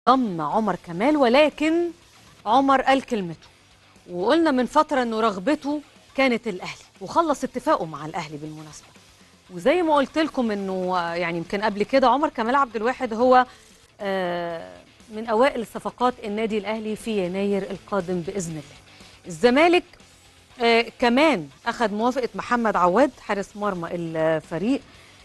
ضم عمر كمال ولكن عمر قال كلمته وقلنا من فترة انه رغبته كانت الاهلي وخلص اتفاقه مع الاهلي بالمناسبة وزي ما قلت لكم انه آه، يعني يمكن قبل كده عمر كمال عبد الواحد هو آه، من اوائل صفقات النادي الاهلي في يناير القادم باذن الله الزمالك آه، كمان اخذ موافقه محمد عواد حارس مرمى الفريق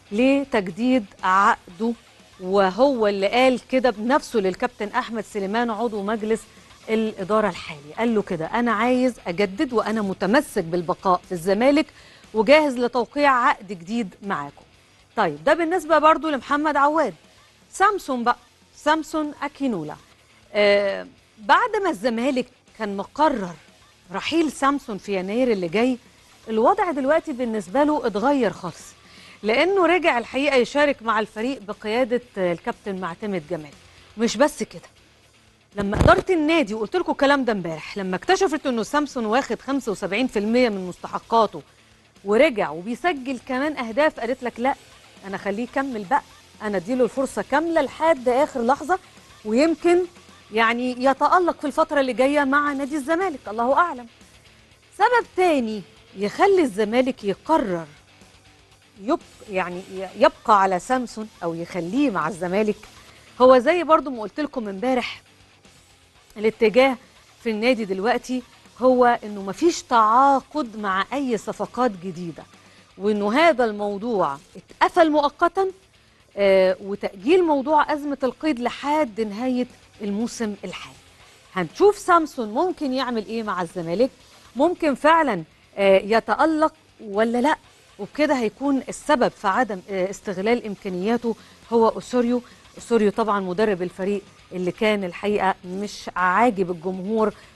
لتجديد عقده وهو اللي قال كده بنفسه للكابتن احمد سليمان عضو مجلس الاداره الحالي قال له كده انا عايز اجدد وانا متمسك بالبقاء في الزمالك وجاهز لتوقيع عقد جديد معاكم طيب ده بالنسبه برضو لمحمد عواد سامسون بقى سامسون اكينولا آه بعد ما الزمالك كان مقرر رحيل سامسون في يناير اللي جاي الوضع دلوقتي بالنسبه له اتغير خالص لانه رجع الحقيقه يشارك مع الفريق بقياده آه، الكابتن معتمد جمال مش بس كده لما اداره النادي وقلت لكم الكلام ده امبارح لما اكتشفت انه سامسون واخد 75% من مستحقاته ورجع وبيسجل كمان اهداف قالت لك لا انا خليه يكمل بقى انا اديله الفرصه كامله لحد اخر لحظه ويمكن يعني يتالق في الفتره اللي جايه مع نادي الزمالك الله اعلم سبب تاني يخلي الزمالك يقرر يبقى يعني يبقى على سامسون او يخليه مع الزمالك هو زي برضو ما قلت لكم امبارح الاتجاه في النادي دلوقتي هو انه مفيش تعاقد مع اي صفقات جديده وانه هذا الموضوع اتقفل مؤقتا آه، وتاجيل موضوع ازمه القيد لحد نهايه الموسم الحالي هنشوف سامسون ممكن يعمل ايه مع الزمالك ممكن فعلا آه، يتالق ولا لا وبكده هيكون السبب في عدم آه، استغلال امكانياته هو اسوريو اسوريو طبعا مدرب الفريق اللي كان الحقيقه مش عاجب الجمهور